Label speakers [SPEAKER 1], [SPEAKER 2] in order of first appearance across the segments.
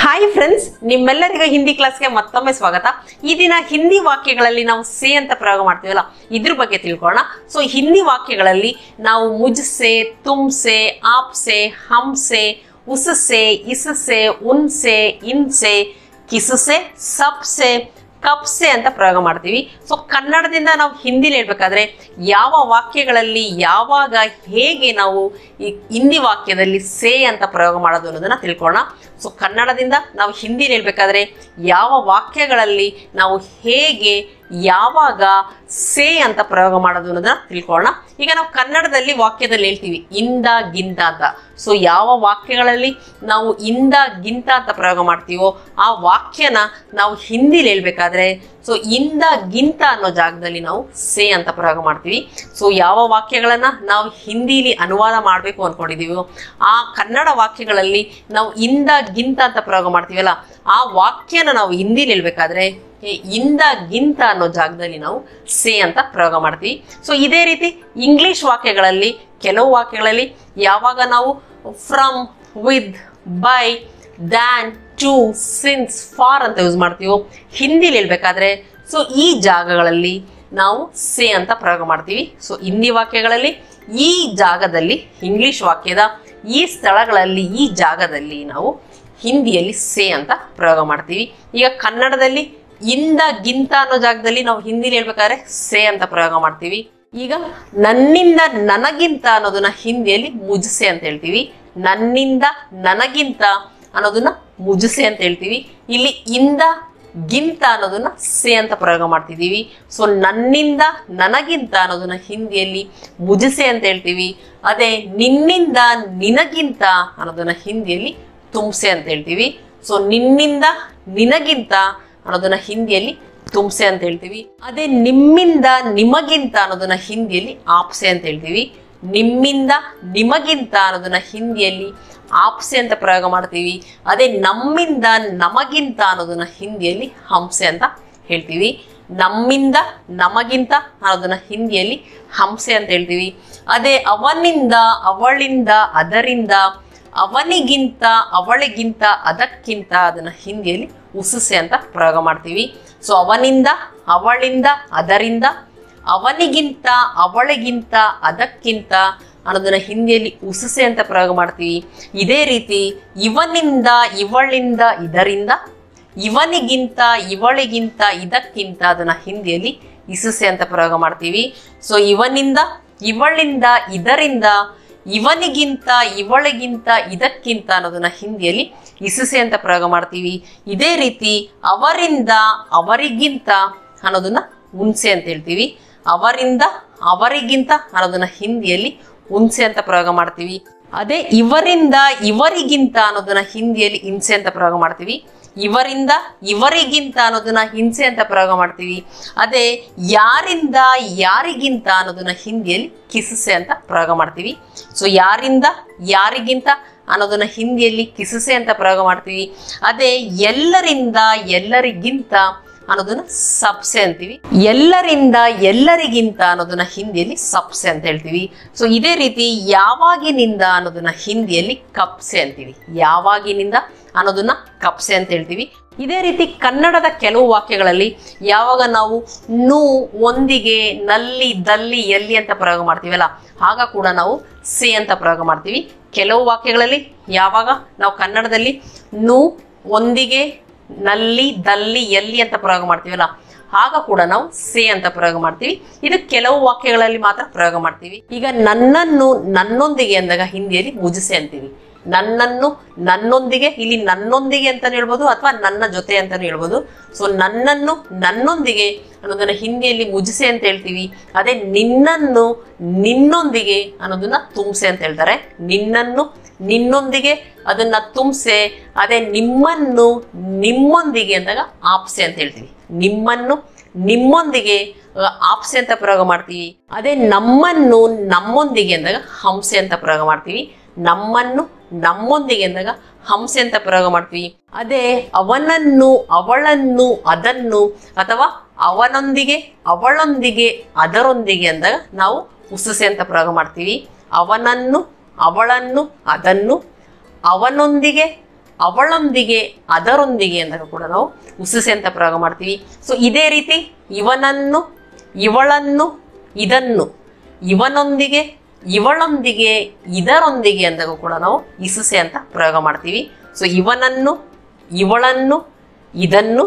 [SPEAKER 1] hi friends ನಿಮ್ಮೆಲ್ಲರಿಗೂ ಹಿಂದಿ ಕ್ಲಾಸ್ಗೆ ಮತ್ತೊಮ್ಮೆ ಸ್ವಾಗತ ಈ ದಿನ ಹಿಂದಿ ವಾಕ್ಯಗಳಲ್ಲಿ ನಾವು ಸೇ ಅಂತ ಪ್ರಯೋಗ ಮಾಡ್ತೀವಲ್ಲ ಇದ್ರ ಬಗ್ಗೆ ತಿಳ್ಕೊಳ್ಳೋಣ ಸೊ ಹಿಂದಿ ವಾಕ್ಯಗಳಲ್ಲಿ ನಾವು ಮುಜ್ಸೆ ತುಮ್ಸೆ ಆಪ್ಸೆ ಹಮ್ಸೆ ಉಸ್ಸೆ ಇಸ್ಸೆ ಉನ್ಸೆ ಇನ್ಸೆ ಕಿಸ್ಸೆ ಸಬ್ಸೆ ಕಪ್ಸೆ ಅಂತ ಪ್ರಯೋಗ ಮಾಡ್ತೀವಿ ಸೊ ಕನ್ನಡದಿಂದ ನಾವು ಹಿಂದಿಲಿ ಹೇಳ್ಬೇಕಾದ್ರೆ ಯಾವ ವಾಕ್ಯಗಳಲ್ಲಿ ಯಾವಾಗ ಹೇಗೆ ನಾವು ಈ ಹಿಂದಿ ವಾಕ್ಯದಲ್ಲಿ ಸೇ ಅಂತ ಪ್ರಯೋಗ ಮಾಡೋದು ಅನ್ನೋದನ್ನ ತಿಳ್ಕೊಳ್ಳೋಣ ಸೊ ಕನ್ನಡದಿಂದ ನಾವು ಹಿಂದಿಲಿ ಹೇಳ್ಬೇಕಾದ್ರೆ ಯಾವ ವಾಕ್ಯಗಳಲ್ಲಿ ನಾವು ಹೇಗೆ ಯಾವಾಗ ಸೇ ಅಂತ ಪ್ರಯೋಗ ಮಾಡೋದು ಅನ್ನೋದನ್ನ ತಿಳ್ಕೊಳ್ಳೋಣ ಈಗ ನಾವು ಕನ್ನಡದಲ್ಲಿ ವಾಕ್ಯದಲ್ಲಿ ಹೇಳ್ತೀವಿ ಇಂದ ಗಿಂತ ಅಂತ ಸೊ ಯಾವ ವಾಕ್ಯಗಳಲ್ಲಿ ನಾವು ಇಂದ ಗಿಂತ ಅಂತ ಪ್ರಯೋಗ ಮಾಡ್ತೀವೋ ಆ ವಾಕ್ಯನ ನಾವು ಹಿಂದಿಲಿ ಹೇಳ್ಬೇಕಾದ್ರೆ ಸೊ ಇಂದ ಗಿಂತ ಅನ್ನೋ ಜಾಗದಲ್ಲಿ ನಾವು ಸೇ ಅಂತ ಪ್ರಯೋಗ ಮಾಡ್ತೀವಿ ಸೊ ಯಾವ ವಾಕ್ಯಗಳನ್ನ ನಾವು ಹಿಂದಿಲಿ ಅನುವಾದ ಮಾಡಬೇಕು ಅನ್ಕೊಂಡಿದೀವೋ ಆ ಕನ್ನಡ ವಾಕ್ಯಗಳಲ್ಲಿ ನಾವು ಇಂದ ಗಿಂತ ಅಂತ ಪ್ರಯೋಗ ಮಾಡ್ತೀವಲ್ಲ ಆ ವಾಕ್ಯನ ನಾವು ಹಿಂದಿಲಿ ಹೇಳ್ಬೇಕಾದ್ರೆ ಈ ಇಂದ ಗಿಂತ ಅನ್ನೋ ಜಾಗದಲ್ಲಿ ನಾವು ಸೇ ಅಂತ ಪ್ರಯೋಗ ಮಾಡ್ತೀವಿ ಸೊ ಇದೇ ರೀತಿ ಇಂಗ್ಲಿಷ್ ವಾಕ್ಯಗಳಲ್ಲಿ ಕೆಲವು ವಾಕ್ಯಗಳಲ್ಲಿ ಯಾವಾಗ ನಾವು from with by than to since for ಅಂತ ಯೂಸ್ ಮಾಡ್ತೀವೋ ಹಿಂದಿಲಿ ಹೇಳ್ಬೇಕಾದ್ರೆ ಸೊ ಈ ಜಾಗಗಳಲ್ಲಿ ನಾವು ಸೇ ಅಂತ ಪ್ರಯೋಗ ಮಾಡ್ತೀವಿ ಸೊ ಹಿಂದಿ ವಾಕ್ಯಗಳಲ್ಲಿ ಈ ಜಾಗದಲ್ಲಿ ಇಂಗ್ಲಿಷ್ ವಾಕ್ಯದ ಈ ಸ್ಥಳಗಳಲ್ಲಿ ಈ ಜಾಗದಲ್ಲಿ ನಾವು ಹಿಂದಿಯಲ್ಲಿ ಸೇ ಅಂತ ಪ್ರಯೋಗ ಮಾಡ್ತೀವಿ ಈಗ ಕನ್ನಡದಲ್ಲಿ ಇಂದ ಗಿಂತ ಅನ್ನೋ ಜಾಗದಲ್ಲಿ ನಾವು ಹಿಂದಿಲಿ ಹೇಳ್ಬೇಕಾದ್ರೆ ಸೇ ಅಂತ ಪ್ರಯೋಗ ಮಾಡ್ತೀವಿ ಈಗ ನನ್ನಿಂದ ನನಗಿಂತ ಅನ್ನೋದನ್ನ ಹಿಂದಿಯಲ್ಲಿ ಮುಜಸೆ ಅಂತ ಹೇಳ್ತೀವಿ ನನ್ನಿಂದ ನನಗಿಂತ ಅನ್ನೋದನ್ನ ಮುಜಸೆ ಅಂತ ಹೇಳ್ತೀವಿ ಇಲ್ಲಿ ಇಂದ ಗಿಂತ ಅನ್ನೋದನ್ನ ಸೇ ಅಂತ ಪ್ರಯೋಗ ಮಾಡ್ತಿದ್ದೀವಿ ಸೊ ನನ್ನಿಂದ ನನಗಿಂತ ಅನ್ನೋದನ್ನ ಹಿಂದಿಯಲ್ಲಿ ಮುಜಸೆ ಅಂತ ಹೇಳ್ತೀವಿ ಅದೇ ನಿನ್ನಿಂದ ನಿನಗಿಂತ ಅನ್ನೋದನ್ನ ಹಿಂದಿಯಲ್ಲಿ ತುಮ್ಸೆ ಅಂತ ಹೇಳ್ತೀವಿ ಸೊ ನಿನ್ನಿಂದ ನಿನಗಿಂತ ಅನ್ನೋದನ್ನ ಹಿಂದಿಯಲ್ಲಿ ತುಮ್ಸೆ ಅಂತ ಹೇಳ್ತೀವಿ ಅದೇ ನಿಮ್ಮಿಂದ ನಿಮಗಿಂತ ಅನ್ನೋದನ್ನ ಹಿಂದಿಯಲ್ಲಿ ಆಪ್ಸೆ ಅಂತ ಹೇಳ್ತೀವಿ ನಿಮ್ಮಿಂದ ನಿಮಗಿಂತ ಅನ್ನೋದನ್ನ ಹಿಂದಿಯಲ್ಲಿ ಆಪ್ಸೆ ಅಂತ ಪ್ರಯೋಗ ಮಾಡ್ತೀವಿ ಅದೇ ನಮ್ಮಿಂದ ನಮಗಿಂತ ಅನ್ನೋದನ್ನ ಹಿಂದಿಯಲ್ಲಿ ಹಂಸೆ ಅಂತ ಹೇಳ್ತೀವಿ ನಮ್ಮಿಂದ ನಮಗಿಂತ ಅನ್ನೋದನ್ನ ಹಿಂದಿಯಲ್ಲಿ ಹಂಸೆ ಅಂತ ಹೇಳ್ತೀವಿ ಅದೇ ಅವನಿಂದ ಅವಳಿಂದ ಅದರಿಂದ ಅವನಿಗಿಂತ ಅವಳಿಗಿಂತ ಅದಕ್ಕಿಂತ ಅದನ್ನ ಹಿಂದಿಯಲ್ಲಿ ಉಸುಸೆ ಅಂತ ಪ್ರಯೋಗ ಮಾಡ್ತೀವಿ ಸೊ ಅವನಿಂದ ಅವಳಿಂದ ಅದರಿಂದ ಅವನಿಗಿಂತ ಅವಳಿಗಿಂತ ಅದಕ್ಕಿಂತ ಅನ್ನೋದನ್ನ ಹಿಂದಿಯಲ್ಲಿ ಉಸುಸೆ ಅಂತ ಪ್ರಯೋಗ ಮಾಡ್ತೀವಿ ಇದೇ ರೀತಿ ಇವನಿಂದ ಇವಳಿಂದ ಇದರಿಂದ ಇವನಿಗಿಂತ ಇವಳಿಗಿಂತ ಇದಕ್ಕಿಂತ ಅದನ್ನ ಹಿಂದಿಯಲ್ಲಿ ಇಸುಸೆ ಅಂತ ಪ್ರಯೋಗ ಮಾಡ್ತೀವಿ ಸೊ ಇವನಿಂದ ಇವಳಿಂದ ಇದರಿಂದ ಇವನಿಗಿಂತ ಇವಳಿಗಿಂತ ಇದಕ್ಕಿಂತ ಅನ್ನೋದನ್ನ ಹಿಂದಿಯಲ್ಲಿ ಇಸುಸೆ ಅಂತ ಪ್ರಯೋಗ ಮಾಡ್ತೀವಿ ಇದೇ ರೀತಿ ಅವರಿಂದ ಅವರಿಗಿಂತ ಅನ್ನೋದನ್ನ ಉನ್ಸೆ ಅಂತ ಹೇಳ್ತೀವಿ ಅವರಿಂದ ಅವರಿಗಿಂತ ಅನ್ನೋದನ್ನ ಹಿಂದಿಯಲ್ಲಿ ಉನ್ಸೆ ಅಂತ ಪ್ರಯೋಗ ಮಾಡ್ತೀವಿ ಅದೇ ಇವರಿಂದ ಇವರಿಗಿಂತ ಅನ್ನೋದನ್ನ ಹಿಂದಿಯಲ್ಲಿ ಹಿಂಸೆ ಅಂತ ಪ್ರಯೋಗ ಮಾಡ್ತೀವಿ ಇವರಿಂದ ಇವರಿಗಿಂತ ಅನ್ನೋದನ್ನ ಹಿಂಸೆ ಅಂತ ಪ್ರಯೋಗ ಮಾಡ್ತೀವಿ ಅದೇ ಯಾರಿಂದ ಯಾರಿಗಿಂತ ಅನ್ನೋದನ್ನ ಹಿಂದಿಯಲ್ಲಿ ಕಿಸಸೆ ಅಂತ ಪ್ರಯೋಗ ಮಾಡ್ತೀವಿ ಸೊ ಯಾರಿಂದ ಯಾರಿಗಿಂತ ಅನ್ನೋದನ್ನ ಹಿಂದಿಯಲ್ಲಿ ಕಿಸಸೆ ಅಂತ ಪ್ರಯೋಗ ಮಾಡ್ತೀವಿ ಅದೇ ಎಲ್ಲರಿಂದ ಎಲ್ಲರಿಗಿಂತ ಅನ್ನೋದನ್ನ ಸಬ್ಸೆ ಅಂತೀವಿ ಎಲ್ಲರಿಂದ ಎಲ್ಲರಿಗಿಂತ ಅನ್ನೋದನ್ನ ಹಿಂದಿಯಲ್ಲಿ ಸಬ್ಸೆ ಅಂತ ಹೇಳ್ತೀವಿ ಸೊ ಇದೇ ರೀತಿ ಯಾವಾಗಿನಿಂದ ಅನ್ನೋದನ್ನ ಹಿಂದಿಯಲ್ಲಿ ಕಪ್ಸೆ ಅಂತೀವಿ ಯಾವಾಗಿನಿಂದ ಅನ್ನೋದನ್ನ ಕಪ್ಸೆ ಅಂತ ಹೇಳ್ತೀವಿ ಇದೇ ರೀತಿ ಕನ್ನಡದ ಕೆಲವು ವಾಕ್ಯಗಳಲ್ಲಿ ಯಾವಾಗ ನಾವು ನು ಒಂದಿಗೆ ನಲ್ಲಿ ದಲ್ಲಿ ಎಲ್ಲಿ ಅಂತ ಪ್ರಯೋಗ ಮಾಡ್ತೀವಲ್ಲ ಆಗ ಕೂಡ ನಾವು ಸೆ ಅಂತ ಪ್ರಯೋಗ ಮಾಡ್ತೀವಿ ಕೆಲವು ವಾಕ್ಯಗಳಲ್ಲಿ ಯಾವಾಗ ನಾವು ಕನ್ನಡದಲ್ಲಿ ನು ಒಂದಿಗೆ ನಲ್ಲಿ ದಲ್ಲಿ ಎಲ್ಲಿ ಅಂತ ಪ್ರಯೋಗ ಮಾಡ್ತೀವಲ್ಲ ಆಗ ಕೂಡ ನಾವು ಸೇ ಅಂತ ಪ್ರಯೋಗ ಮಾಡ್ತೀವಿ ಇದು ಕೆಲವು ವಾಕ್ಯಗಳಲ್ಲಿ ಮಾತ್ರ ಪ್ರಯೋಗ ಮಾಡ್ತೀವಿ ಈಗ ನನ್ನನ್ನು ನನ್ನೊಂದಿಗೆ ಅಂದಾಗ ಹಿಂದಿಯಲ್ಲಿ ಮುಜಸೆ ಅಂತೀವಿ ನನ್ನನ್ನು ನನ್ನೊಂದಿಗೆ ಇಲ್ಲಿ ನನ್ನೊಂದಿಗೆ ಅಂತಾನು ಹೇಳ್ಬೋದು ಅಥವಾ ನನ್ನ ಜೊತೆ ಅಂತಾನು ಹೇಳ್ಬೋದು ಸೊ ನನ್ನನ್ನು ನನ್ನೊಂದಿಗೆ ಅನ್ನೋದನ್ನ ಹಿಂದಿಯಲ್ಲಿ ಮುಜಸೆ ಅಂತ ಹೇಳ್ತೀವಿ ಅದೇ ನಿನ್ನನ್ನು ನಿನ್ನೊಂದಿಗೆ ಅನ್ನೋದನ್ನ ತುಂಸೆ ಅಂತ ಹೇಳ್ತಾರೆ ನಿನ್ನನ್ನು ನಿನ್ನೊಂದಿಗೆ ಅದನ್ನ ತುಂಸೆ ಅದೇ ನಿಮ್ಮನ್ನು ನಿಮ್ಮೊಂದಿಗೆ ಅಂದಾಗ ಆಪ್ಸೆ ಅಂತ ಹೇಳ್ತೀವಿ ನಿಮ್ಮನ್ನು ನಿಮ್ಮೊಂದಿಗೆ ಆ, ಆಪ್ಸೆ ಅಂತ ಪ್ರಯೋಗ ಮಾಡ್ತೀವಿ ಅದೇ ನಮ್ಮನ್ನು ನಮ್ಮೊಂದಿಗೆ ಅಂದಾಗ ಹಂಸೆ ಅಂತ ಪ್ರಯೋಗ ಮಾಡ್ತೀವಿ ನಮ್ಮನ್ನು ನಮ್ಮೊಂದಿಗೆ ಅಂದಾಗ ಹಂಸೆ ಅಂತ ಪ್ರಯೋಗ ಮಾಡ್ತೀವಿ ಅದೇ ಅವನನ್ನು ಅವಳನ್ನು ಅದನ್ನು ಅಥವಾ ಅವನೊಂದಿಗೆ ಅವಳೊಂದಿಗೆ ಅದರೊಂದಿಗೆ ಅಂದಾಗ ನಾವು ಉಸುಸೆ ಅಂತ ಪ್ರಯೋಗ ಮಾಡ್ತೀವಿ ಅವನನ್ನು ಅವಳನ್ನು ಅದನ್ನು ಅವನೊಂದಿಗೆ ಅವಳೊಂದಿಗೆ ಅದರೊಂದಿಗೆ ಅಂದಾಗ ಕೂಡ ನಾವು ಉಸುಸೆ ಅಂತ ಪ್ರಯೋಗ ಮಾಡ್ತೀವಿ ಸೊ ಇದೇ ರೀತಿ ಇವನನ್ನು ಇವಳನ್ನು ಇದನ್ನು ಇವನೊಂದಿಗೆ ಇವಳೊಂದಿಗೆ ಇದರೊಂದಿಗೆ ಅಂದಾಗ ಕೂಡ ನಾವು ಇಸುಸೆ ಅಂತ ಪ್ರಯೋಗ ಮಾಡ್ತೀವಿ ಸೊ ಇವನನ್ನು ಇವಳನ್ನು ಇದನ್ನು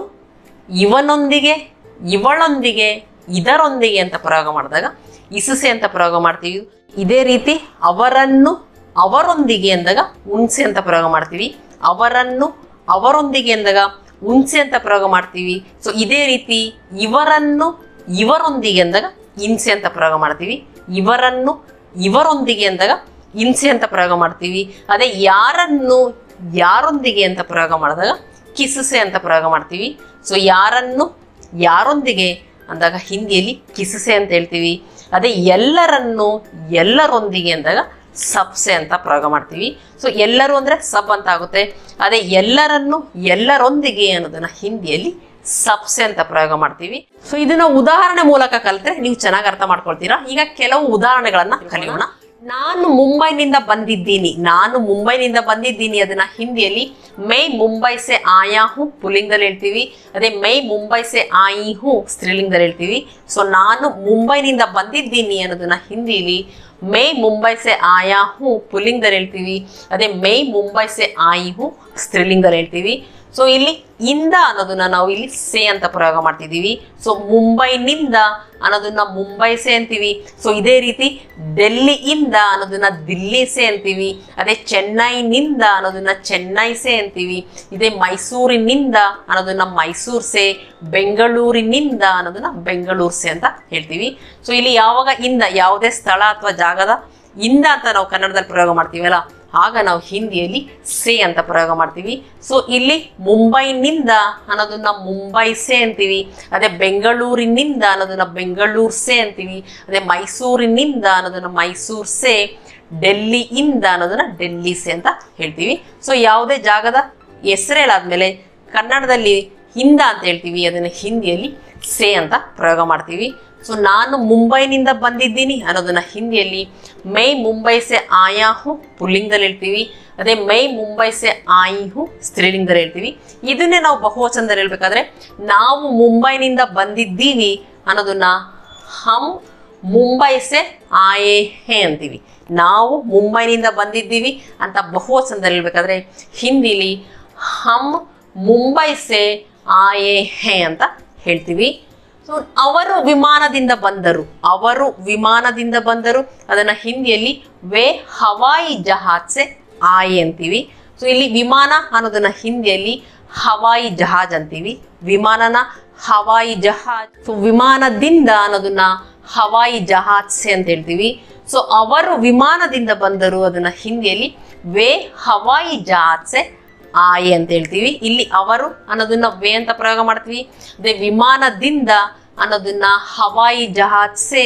[SPEAKER 1] ಇವನೊಂದಿಗೆ ಇವಳೊಂದಿಗೆ ಇದರೊಂದಿಗೆ ಅಂತ ಪ್ರಯೋಗ ಮಾಡಿದಾಗ ಇಸುಸೆ ಅಂತ ಪ್ರಯೋಗ ಮಾಡ್ತೀವಿ ಇದೇ ರೀತಿ ಅವರನ್ನು ಅವರೊಂದಿಗೆ ಅಂದಾಗ ಉಣ್ಸೆ ಅಂತ ಪ್ರಯೋಗ ಮಾಡ್ತೀವಿ ಅವರನ್ನು ಅವರೊಂದಿಗೆ ಅಂದಾಗ ಉಣ್ಸೆ ಅಂತ ಪ್ರಯೋಗ ಮಾಡ್ತೀವಿ ಸೊ ಇದೇ ರೀತಿ ಇವರನ್ನು ಇವರೊಂದಿಗೆ ಅಂದಾಗ ಇನ್ಸೆ ಅಂತ ಪ್ರಯೋಗ ಮಾಡ್ತೀವಿ ಇವರನ್ನು ಇವರೊಂದಿಗೆ ಅಂದಾಗ ಇನ್ಸೆ ಅಂತ ಪ್ರಯೋಗ ಮಾಡ್ತೀವಿ ಅದೇ ಯಾರನ್ನು ಯಾರೊಂದಿಗೆ ಅಂತ ಪ್ರಯೋಗ ಮಾಡಿದಾಗ ಕಿಸುಸೆ ಅಂತ ಪ್ರಯೋಗ ಮಾಡ್ತೀವಿ ಸೊ ಯಾರನ್ನು ಯಾರೊಂದಿಗೆ ಅಂದಾಗ ಹಿಂದಿಯಲ್ಲಿ ಕಿಸುಸೆ ಅಂತ ಹೇಳ್ತೀವಿ ಅದೇ ಎಲ್ಲರನ್ನು ಎಲ್ಲರೊಂದಿಗೆ ಅಂದಾಗ ಸಬ್ಸೆ ಅಂತ ಪ್ರಯೋಗ ಮಾಡ್ತೀವಿ ಸೊ ಎಲ್ಲರೂ ಅಂದ್ರೆ ಸಬ್ ಅಂತ ಆಗುತ್ತೆ ಅದೇ ಎಲ್ಲರನ್ನು ಎಲ್ಲರೊಂದಿಗೆ ಅನ್ನೋದನ್ನ ಹಿಂದಿಯಲ್ಲಿ ಸಬ್ಸೆ ಅಂತ ಪ್ರಯೋಗ ಮಾಡ್ತೀವಿ ಸೊ ಇದನ್ನ ಉದಾಹರಣೆ ಮೂಲಕ ಕಲಿತ್ರೆ ನೀವು ಚೆನ್ನಾಗಿ ಅರ್ಥ ಮಾಡ್ಕೊಳ್ತೀರಾ ಈಗ ಕೆಲವು ಉದಾಹರಣೆಗಳನ್ನ ಕಲಿಯೋಣ ನಾನು ಮುಂಬೈನಿಂದ ಬಂದಿದ್ದೀನಿ ನಾನು ಮುಂಬೈನಿಂದ ಬಂದಿದ್ದೀನಿ ಅದನ್ನ ಹಿಂದಿಯಲ್ಲಿ ಮೈ ಮುಂಬೈ ಸೆ ಆಯಾ ಹೂ ಪುಲ್ಲಿಂಗದಲ್ಲಿ ಹೇಳ್ತೀವಿ ಅದೇ ಮೈ ಮುಂಬೈ ಸೆ ಆಯಿ ಹೂ ಸ್ತ್ರೀಲಿಂಗದಲ್ಲಿ ಹೇಳ್ತೀವಿ ಸೊ ನಾನು ಮುಂಬೈನಿಂದ ಬಂದಿದ್ದೀನಿ ಅನ್ನೋದನ್ನ ಹಿಂದಿಲಿ ಮೈ ಮುಂಬೈ ಸೆ ಆಯಾ ಹೂ ಪುಲ್ಲಿಂಗದಲ್ಲಿ ಹೇಳ್ತೀವಿ ಅದೇ ಮೈ ಮುಂಬೈ ಸೆ ಆಯಿ ಹೂ ಸ್ತ್ರೀಲಿಂಗದಲ್ಲಿ ಹೇಳ್ತೀವಿ ಸೊ ಇಲ್ಲಿ ಇಂದ ಅನ್ನೋದನ್ನ ನಾವು ಇಲ್ಲಿ ಸೆ ಅಂತ ಪ್ರಯೋಗ ಮಾಡ್ತಿದ್ದೀವಿ ಸೊ ಮುಂಬೈನಿಂದ ಅನ್ನೋದನ್ನ ಮುಂಬೈ ಸೆ ಅಂತೀವಿ ಸೊ ಇದೇ ರೀತಿ ಡೆಲ್ಲಿಯಿಂದ ಅನ್ನೋದನ್ನ ದಿಲ್ಲಿ ಸೆ ಅಂತೀವಿ ಅದೇ ಚೆನ್ನೈನಿಂದ ಅನ್ನೋದನ್ನ ಚೆನ್ನೈ ಸೆ ಅಂತೀವಿ ಇದೇ ಮೈಸೂರಿನಿಂದ ಅನ್ನೋದನ್ನ ಮೈಸೂರ್ ಸೆ ಬೆಂಗಳೂರಿನಿಂದ ಅನ್ನೋದನ್ನ ಬೆಂಗಳೂರು ಸೆ ಅಂತ ಹೇಳ್ತೀವಿ ಸೊ ಇಲ್ಲಿ ಯಾವಾಗ ಇಂದ ಯಾವುದೇ ಸ್ಥಳ ಅಥವಾ ಜಾಗದ ಇಂದ ಅಂತ ನಾವು ಕನ್ನಡದಲ್ಲಿ ಪ್ರಯೋಗ ಮಾಡ್ತೀವಲ್ಲ ಆಗ ನಾವು ಹಿಂದಿಯಲ್ಲಿ ಸೆ ಅಂತ ಪ್ರಯೋಗ ಮಾಡ್ತೀವಿ ಸೊ ಇಲ್ಲಿ ಮುಂಬೈನಿಂದ ಅನ್ನೋದನ್ನ ಮುಂಬೈ ಸೆ ಅಂತೀವಿ ಅದೇ ಬೆಂಗಳೂರಿನಿಂದ ಅನ್ನೋದನ್ನ ಬೆಂಗಳೂರು ಸೆ ಅಂತೀವಿ ಅದೇ ಮೈಸೂರಿನಿಂದ ಅನ್ನೋದನ್ನ ಮೈಸೂರು ಸೆ ಡೆಲ್ಲಿಯಿಂದ ಅನ್ನೋದನ್ನ ಡೆಲ್ಲಿ ಸೆ ಅಂತ ಹೇಳ್ತೀವಿ ಸೊ ಯಾವುದೇ ಜಾಗದ ಹೆಸರು ಹೇಳಾದ್ಮೇಲೆ ಕನ್ನಡದಲ್ಲಿ ಹಿಂದ ಅಂತ ಹೇಳ್ತೀವಿ ಅದನ್ನ ಹಿಂದಿಯಲ್ಲಿ ಸೆ ಅಂತ ಪ್ರಯೋಗ ಮಾಡ್ತೀವಿ ಸೊ ನಾನು ಮುಂಬೈನಿಂದ ಬಂದಿದ್ದೀನಿ ಅನ್ನೋದನ್ನ ಹಿಂದಿಯಲ್ಲಿ ಮೈ ಮುಂಬೈ ಸೆ ಆಯಾ ಹೂ ಪುಲ್ಲಿಂಗದಲ್ಲಿ ಹೇಳ್ತೀವಿ ಅದೇ ಮೈ ಮುಂಬೈ ಸೆ ಆಯಿ ಹೂ ಸ್ತ್ರೀಲಿಂಗದಲ್ಲಿ ಹೇಳ್ತೀವಿ ಇದನ್ನೇ ನಾವು ಬಹುವಚನದಲ್ಲಿ ಹೇಳ್ಬೇಕಾದ್ರೆ ನಾವು ಮುಂಬೈನಿಂದ ಬಂದಿದ್ದೀವಿ ಅನ್ನೋದನ್ನ ಹಮ್ ಮುಂಬೈ ಸೆ ಆಯೇ ಹೇ ಅಂತೀವಿ ನಾವು ಮುಂಬೈನಿಂದ ಬಂದಿದ್ದೀವಿ ಅಂತ ಬಹುವಚನದಲ್ಲಿ ಹೇಳ್ಬೇಕಾದ್ರೆ ಹಿಂದಿಲಿ ಹಮ್ ಮುಂಬೈ ಸೆ ಆಯೇ ಹೇ ಅಂತ ಹೇಳ್ತೀವಿ ಸೊ ಅವರು ವಿಮಾನದಿಂದ ಬಂದರು ಅವರು ವಿಮಾನದಿಂದ ಬಂದರು ಅದನ್ನ ಹಿಂದಿಯಲ್ಲಿ ವೇ ಹವಾಯಿ ಜಹಾಜ್ ಸೆ ಆಯೆ ಅಂತೀವಿ ಸೊ ಇಲ್ಲಿ ವಿಮಾನ ಅನ್ನೋದನ್ನ ಹಿಂದಿಯಲ್ಲಿ ಹವಾಯಿ ಜಹಾಜ್ ಅಂತೀವಿ ವಿಮಾನನ ಹವಾಯಿ ಜಹಾಜ್ ಸೊ ವಿಮಾನದಿಂದ ಅನ್ನೋದನ್ನ ಹವಾಯಿ ಜಹಾಜ್ ಸೆ ಅಂತ ಹೇಳ್ತೀವಿ ಸೊ ಅವರು ವಿಮಾನದಿಂದ ಬಂದರು ಅದನ್ನ ಹಿಂದಿಯಲ್ಲಿ ವೇ ಹವಾಯಿ ಜಹಾಜ್ ಸೆ ಆಯೆ ಅಂತ ಹೇಳ್ತೀವಿ ಇಲ್ಲಿ ಅವರು ಅನ್ನೋದನ್ನ ವೇ ಅಂತ ಪ್ರಯೋಗ ಮಾಡ್ತೀವಿ ಅದೇ ವಿಮಾನದಿಂದ ಅನ್ನೋದನ್ನ ಹವಾಯಿ ಜಹಾಜ್ ಸೆ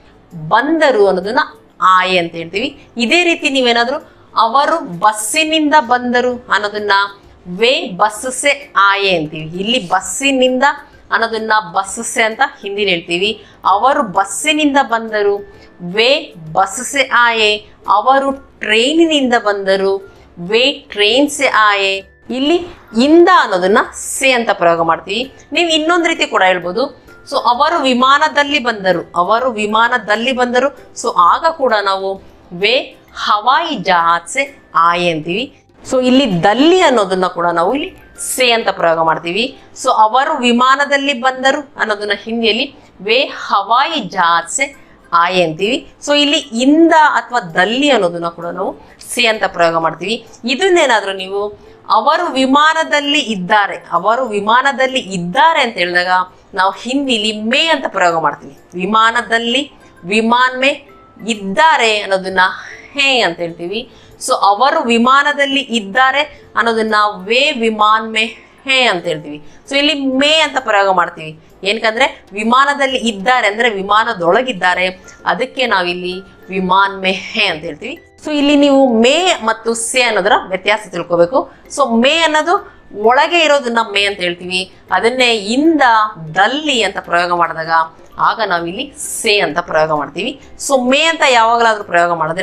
[SPEAKER 1] ಬಂದರು ಅನ್ನೋದನ್ನ ಆಯೆ ಅಂತ ಹೇಳ್ತೀವಿ ಇದೇ ರೀತಿ ನೀವೇನಾದ್ರೂ ಅವರು ಬಸ್ಸಿನಿಂದ ಬಂದರು ಅನ್ನೋದನ್ನ ವೇ ಬಸ್ ಸೆ ಆಯೆ ಅಂತೀವಿ ಇಲ್ಲಿ ಬಸ್ಸಿನಿಂದ ಅನ್ನೋದನ್ನ ಬಸ್ ಸೆ ಅಂತ ಹಿಂದಿಲಿ ಹೇಳ್ತೀವಿ ಅವರು ಬಸ್ಸಿನಿಂದ ಬಂದರು ವೇ ಬಸ್ ಸೆ ಆಯೆ ಅವರು ಟ್ರೈನಿನಿಂದ ಬಂದರು ವೇ ಟ್ರೈನ್ ಸೆ ಆಯೆ ಇಲ್ಲಿ ಇಂದ ಅನ್ನೋದನ್ನ ಸೆ ಅಂತ ಪ್ರಯೋಗ ಮಾಡ್ತೀವಿ ನೀವು ಇನ್ನೊಂದು ರೀತಿ ಕೂಡ ಹೇಳ್ಬೋದು ಸೊ ಅವರು ವಿಮಾನದಲ್ಲಿ ಬಂದರು ಅವರು ವಿಮಾನದಲ್ಲಿ ಬಂದರು ಸೊ ಆಗ ಕೂಡ ನಾವು ವೇ ಹವಾಯಿ ಜಹಾಜ್ ಸೆ ಆಯೆ ಅಂತೀವಿ ಸೊ ಇಲ್ಲಿ ದಲ್ಲಿ ಅನ್ನೋದನ್ನ ಕೂಡ ನಾವು ಇಲ್ಲಿ ಸೆ ಅಂತ ಪ್ರಯೋಗ ಮಾಡ್ತೀವಿ ಸೊ ಅವರು ವಿಮಾನದಲ್ಲಿ ಬಂದರು ಅನ್ನೋದನ್ನ ಹಿಂದಿಯಲ್ಲಿ ವೇ ಹವಾಯಿ ಜಹಾಜ್ ಸೆ ಆಯೆ ಅಂತೀವಿ ಸೊ ಇಲ್ಲಿ ಇಂದ ಅಥವಾ ದಲ್ಲಿ ಅನ್ನೋದನ್ನ ಕೂಡ ನಾವು ಸೆ ಅಂತ ಪ್ರಯೋಗ ಮಾಡ್ತೀವಿ ಇದನ್ನೇನಾದ್ರೂ ನೀವು ಅವರು ವಿಮಾನದಲ್ಲಿ ಇದ್ದಾರೆ ಅವರು ವಿಮಾನದಲ್ಲಿ ಇದ್ದಾರೆ ಅಂತ ಹೇಳಿದಾಗ ನಾವು ಹಿಂದಿಲಿ ಮೇ ಅಂತ ಪ್ರಯೋಗ ಮಾಡ್ತೀವಿ ವಿಮಾನದಲ್ಲಿ ವಿಮಾನ್ ಮೇ ಇದ್ದಾರೆ ಅನ್ನೋದನ್ನ ಹೇ ಅಂತ ಹೇಳ್ತೀವಿ ಸೊ ಅವರು ವಿಮಾನದಲ್ಲಿ ಇದ್ದಾರೆ ಅನ್ನೋದನ್ನ ವೇ ವಿಮಾನ್ ಮೇ ಹೇ ಅಂತ ಹೇಳ್ತೀವಿ ಸೊ ಇಲ್ಲಿ ಮೇ ಅಂತ ಪ್ರಯೋಗ ಮಾಡ್ತೀವಿ ಏನಕಂದ್ರೆ ವಿಮಾನದಲ್ಲಿ ಇದ್ದಾರೆ ಅಂದ್ರೆ ವಿಮಾನದೊಳಗಿದ್ದಾರೆ ಅದಕ್ಕೆ ನಾವಿಲ್ಲಿ ವಿಮಾನ್ ಮೇ ಹೇ ಅಂತ ಹೇಳ್ತೀವಿ ಸೊ ಇಲ್ಲಿ ನೀವು ಮೇ ಮತ್ತು ಸೆ ಅನ್ನೋದರ ವ್ಯತ್ಯಾಸ ತಿಳ್ಕೊಬೇಕು ಸೊ ಮೇ ಅನ್ನೋದು ಒಳಗೆ ಇರೋದನ್ನ ಮೇ ಅಂತ ಹೇಳ್ತೀವಿ ಅದನ್ನೇ ಇಂದ ದಲ್ಲಿ ಅಂತ ಪ್ರಯೋಗ ಮಾಡಿದಾಗ ಆಗ ನಾವಿಲ್ಲಿ ಸೆ ಅಂತ ಪ್ರಯೋಗ ಮಾಡ್ತೀವಿ ಸೊ ಮೇ ಅಂತ ಯಾವಾಗಲಾದ್ರೂ ಪ್ರಯೋಗ ಮಾಡಿದ್ರೆ ಅದು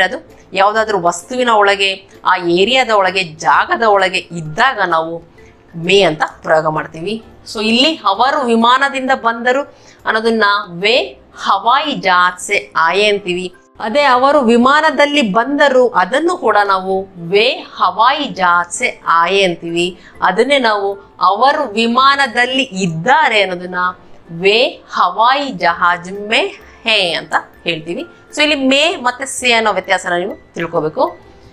[SPEAKER 1] ಯಾವುದಾದ್ರೂ ವಸ್ತುವಿನ ಒಳಗೆ ಆ ಏರಿಯಾದ ಒಳಗೆ ಜಾಗದ ಒಳಗೆ ಇದ್ದಾಗ ನಾವು ಮೇ ಅಂತ ಪ್ರಯೋಗ ಮಾಡ್ತೀವಿ ಸೊ ಇಲ್ಲಿ ಅವರು ವಿಮಾನದಿಂದ ಬಂದರು ಅನ್ನೋದನ್ನ ವೇ ಹವಾಯಿ ಜಹಾಜ್ ಸೆ ಆಯೆ ಅಂತೀವಿ ಅದೇ ಅವರು ವಿಮಾನದಲ್ಲಿ ಬಂದರು ಅದನ್ನು ಕೂಡ ನಾವು ವೇ ಹವಾಯಿ ಜಹಾಜ್ ಸೆ ಆಯೆ ಅಂತೀವಿ ಅದನ್ನೇ ನಾವು ಅವರು ವಿಮಾನದಲ್ಲಿ ಇದ್ದಾರೆ ಅನ್ನೋದನ್ನ ವೇ ಹವಾಯಿ ಜಹಾಜ್ ಮೇ ಹೇ ಅಂತ ಹೇಳ್ತೀವಿ ಸೊ ಇಲ್ಲಿ ಮೇ ಮತ್ತೆ ಸೇ ಅನ್ನೋ ವ್ಯತ್ಯಾಸನ ನೀವು ತಿಳ್ಕೊಬೇಕು